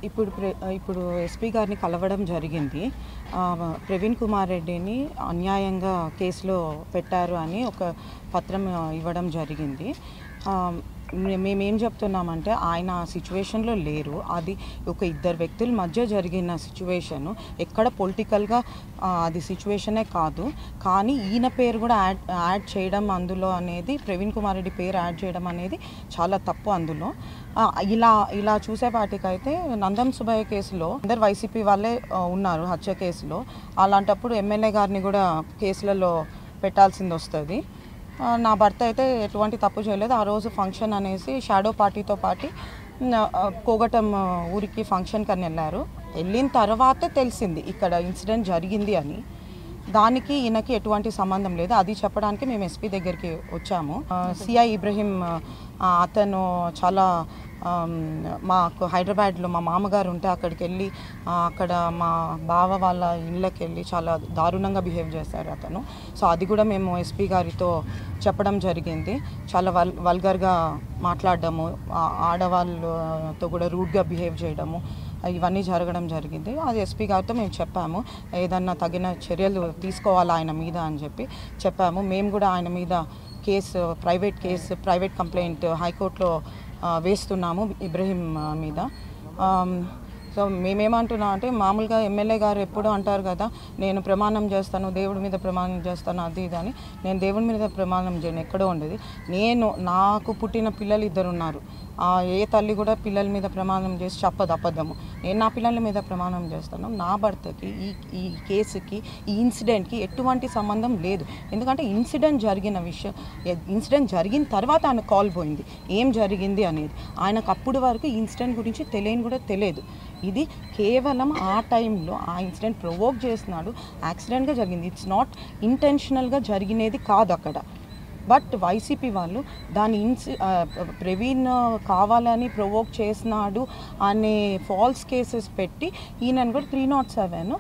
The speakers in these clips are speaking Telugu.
ఇప్పుడు ప్ర ఇప్పుడు ఎస్పీ గారిని కలవడం జరిగింది ఆ, ప్రవీణ్ కుమార్ రెడ్డిని అన్యాయంగా కేసులో పెట్టారు అని ఒక పత్రం ఆ, ఇవ్వడం జరిగింది ఆ, మే- మేమేం చెప్తున్నామంటే ఆయన ఆ సిచ్యువేషన్లో లేరు అది ఒక ఇద్దరు వ్యక్తుల మధ్య జరిగిన సిచ్యువేషను ఎక్కడ పొలిటికల్గా అది సిచ్యువేషనే కాదు కానీ ఈయన పేరు కూడా యాడ్ యాడ్ చేయడం అందులో అనేది ప్రవీణ్ కుమార్ రెడ్డి పేరు యాడ్ చేయడం అనేది చాలా తప్పు అందులో ఆ, ఇలా ఇలా చూసేపాటికైతే నందం సుబ్బయ్య కేసులో అందరు వైసీపీ వాళ్ళే ఆ, ఉన్నారు హత్య కేసులో అలాంటప్పుడు ఎమ్మెల్యే గారిని కూడా కేసులలో పెట్టాల్సింది వస్తుంది ఆ, నా భర్త అయితే ఎటువంటి తప్పు చేయలేదు ఆ రోజు ఫంక్షన్ అనేసి షాడో పార్టీతో పాటు ఆ, కోగటం ఆ, ఊరికి ఫంక్షన్కి అని వెళ్ళారు వెళ్ళిన తర్వాతే తెలిసింది ఇక్కడ ఇన్సిడెంట్ జరిగింది అని దానికి ఈయనకి ఎటువంటి సంబంధం లేదు అది చెప్పడానికి మేము ఎస్పీ దగ్గరికి వచ్చాము సిఐ ఇబ్రహీం ఆ, అతను చాలా ఆమ్, మాకు హైదరాబాద్లో మా మామగారు ఉంటే అక్కడికి వెళ్ళి ఆ, అక్కడ మా బావ వాళ్ళ ఇళ్ళకి వెళ్ళి చాలా దారుణంగా బిహేవ్ చేశారు అతను సో అది కూడా మేము ఎస్పీ గారితో చెప్పడం జరిగింది చాలా వల్ వల్గర్గా మాట్లాడడము ఆ, ఆడవాళ్ళతో కూడా రూడ్గా బిహేవ్ చేయడము ఇవన్నీ జరగడం జరిగింది అది ఎస్పీ గారితో మేము చెప్పాము ఏదన్నా తగిన చర్యలు తీసుకోవాలి ఆయన మీద అని చెప్పి చెప్పాము మేము కూడా ఆయన మీద case private case private complaint హైకోర్టులో ఆ, వేస్తున్నాము ఇబ్రహీం ఆ, మీద ఆమ్, సో మేమేమంటున్నాం అంటే మామూలుగా ఎమ్మెల్యే గారు ఎప్పుడు అంటారు కదా నేను ప్రమాణం చేస్తాను దేవుడి మీద ప్రమాణం చేస్తాను అది ఇది అని నేను దేవుడి మీద ప్రమాణం చేయను ఎక్కడో ఉండేది నేను నాకు పుట్టిన పిల్లలు ఇద్దరు ఉన్నారు ఆ, ఏ తల్లి కూడా పిల్లల మీద ప్రమాణం చేసి చెప్పదు అబద్ధము నేను నా పిల్లల మీద ప్రమాణం చేస్తాను నా భర్తకి ఈ ఈ కేసుకి ఈ ఇన్సిడెంట్కి ఎటువంటి సంబంధం లేదు ఎందుకంటే ఇన్సిడెంట్ జరిగిన విషయం ఇన్సిడెంట్ జరిగిన తర్వాత ఆయన కాల్ పోయింది ఏం జరిగింది అనేది ఆయనకు అప్పుడు వరకు ఇన్సిడెంట్ గురించి తెలియని కూడా తెలియదు ఇది కేవలం ఆ టైంలో ఆ ఇన్సిడెంట్ ప్రొవోక్ చేస్తున్నాడు యాక్సిడెంట్గా జరిగింది ఇట్స్ నాట్ ఇంటెన్షనల్గా జరిగినది కాదు అక్కడ బట్ వైసీపీ వాళ్ళు దాని ఇన్సి ఆ, ప్రవీణ్ కావాలని ప్రొవోక్ చేసినాడు అనే ఫాల్స్ కేసెస్ పెట్టి ఈయనను కూడా త్రీ నాట్ సెవెన్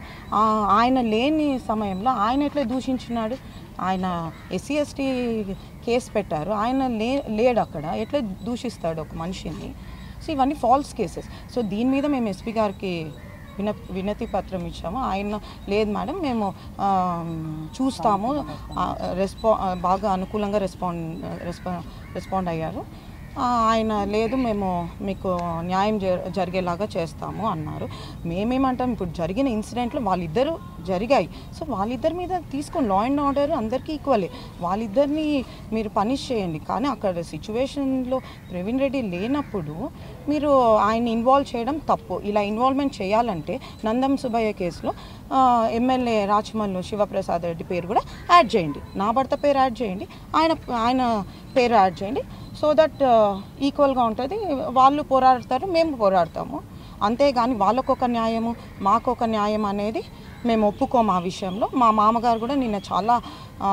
ఆయన లేని సమయంలో ఆయన ఎట్లా దూషించినాడు ఆయన ఎస్సీ ఎస్టీ కేసు పెట్టారు ఆయన లే లేడు అక్కడ ఎట్లా దూషిస్తాడు ఒక మనిషిని సో ఇవన్నీ ఫాల్స్ కేసెస్ సో దీని మీద మేము ఎస్పీ గారికి విన వినతి పత్రం ఇచ్చాము ఆయన లేదు మేడం మేము ఆ, చూస్తాము ఆ, రెస్పా ఆ, బాగా అనుకూలంగా రెస్పాండ్ రెస్పా రెస్పాండ్ అయ్యారు ఆ, ఆయన లేదు మేము మీకు న్యాయం జ- జరిగేలాగా చేస్తాము అన్నారు మేమేమంటాం ఇప్పుడు జరిగిన ఇన్సిడెంట్లో వాళ్ళిద్దరూ జరిగాయి సో వాళ్ళిద్దరి మీద తీసుకొని లా అండ్ ఆర్డర్ అందరికీ ఈక్వలే వాళ్ళిద్దరిని మీరు పనిష్ చేయండి కానీ అక్కడ సిచ్యువేషన్లో ప్రవీణ్ రెడ్డి లేనప్పుడు మీరు ఆయన ఇన్వాల్వ్ చేయడం తప్పు ఇలా ఇన్వాల్వ్మెంట్ చేయాలంటే నందం సుబ్బయ్య కేసులో ఆ, ఎమ్మెల్యే రాచమల్లు శివప్రసాద్ రెడ్డి పేరు కూడా యాడ్ చేయండి నా భర్త పేరు యాడ్ చేయండి ఆయన ఆయన పేరు యాడ్ చేయండి సో దట్ ఈక్వల్గా ఉంటుంది వాళ్ళు పోరాడతారు మేము పోరాడతాము అంతేగాని వాళ్ళకొక న్యాయము మాకొక న్యాయం అనేది మేము ఒప్పుకోము ఆ విషయంలో మా మామగారు కూడా నిన్న చాలా ఆ,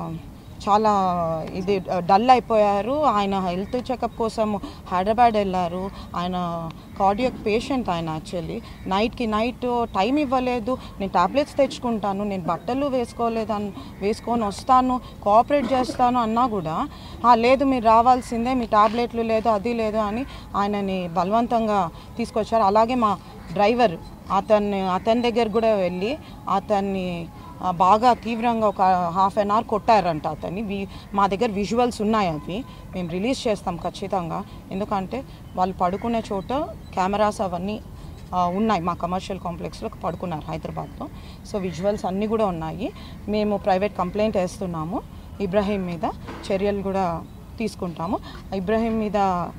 చాలా ఇది డల్ అయిపోయారు ఆయన హెల్త్ చెకప్ కోసం హైదరాబాద్ వెళ్ళారు ఆయన కార్డియక్ పేషెంట్ ఆయన యాక్చువల్లీ నైట్కి నైట్ టైం ఇవ్వలేదు నేను టాబ్లెట్స్ తెచ్చుకుంటాను నేను బట్టలు వేసుకోలేదు అన్ వేసుకొని వస్తాను కోఆపరేట్ చేస్తాను అన్నా కూడా "ఆ, లేదు మీరు రావాల్సిందే మీ టాబ్లెట్లు లేదు అది లేదు అని ఆయనని బలవంతంగా తీసుకొచ్చారు అలాగే మా డ్రైవర్ అతన్ని అతని దగ్గర కూడా వెళ్ళి అతన్ని ఆ, బాగా తీవ్రంగా ఒక హాఫ్ అన్ అవర్ కొట్టారంట అతన్ని వి మా దగ్గర విజువల్స్ ఉన్నాయి అవి మేము రిలీజ్ చేస్తాం ఖచ్చితంగా ఎందుకంటే వాళ్ళు పడుకునే చోట కెమెరాస్ అవన్నీ ఆ, ఉన్నాయి మా కమర్షియల్ కాంప్లెక్స్లో పడుకున్నారు హైదరాబాద్లో సో విజువల్స్ అన్నీ కూడా ఉన్నాయి మేము ప్రైవేట్ కంప్లైంట్ వేస్తున్నాము ఇబ్రాహీం మీద చర్యలు కూడా తీసుకుంటాము ఇబ్రాహీం మీద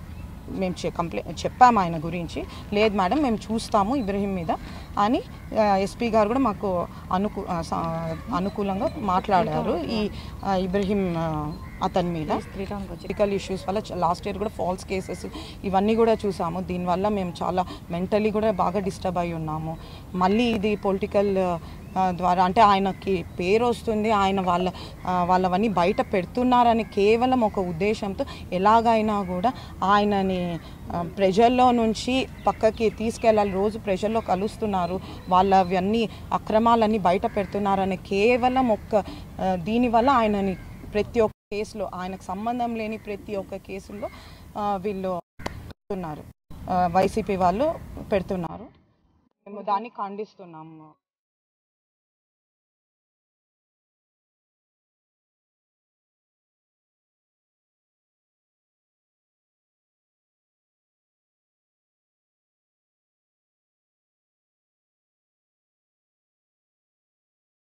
మేము చె కంప్లైంట్ చెప్పాము ఆయన గురించి లేదు మేడం మేము చూస్తాము ఇబ్రహీం మీద అని ఎస్పీ గారు కూడా మాకు అనుకూ ఆ, సా- అనుకూలంగా మాట్లాడారు ఈ ఆ, ఇబ్రహీం ఆ, అతని మీద క్రిటికల్ ఇష్యూస్ వల్ల లాస్ట్ ఇయర్ కూడా ఫాల్స్ కేసెస్ ఇవన్నీ కూడా చూసాము దీనివల్ల మేము చాలా మెంటలీ కూడా బాగా డిస్టర్బ్ అయి ఉన్నాము మళ్ళీ ఇది పొలిటికల్ ద్వారా అంటే ఆయనకి పేరు వస్తుంది ఆయన వాళ్ళ ఆ, వాళ్ళవన్నీ బయట పెడుతున్నారని కేవలం ఒక ఉద్దేశంతో ఎలాగైనా కూడా ఆయనని ఆ, ప్రజల్లో నుంచి పక్కకి తీసుకెళ్ళాలి రోజు ప్రజల్లో కలుస్తున్నారు వాళ్ళవన్నీ అక్రమాలన్నీ బయట పెడుతున్నారని కేవలం ఒక్క ఆ, దీనివల్ల ఆయనని ప్రతి ఒక్క కేసులో ఆయనకు సంబంధం లేని ప్రతి ఒక్క కేసుల్లో ఆ, వీళ్ళు పెడుతున్నారు ఆ, వైసీపీ వాళ్ళు పెడుతున్నారు దాన్ని ఖండిస్తున్నాము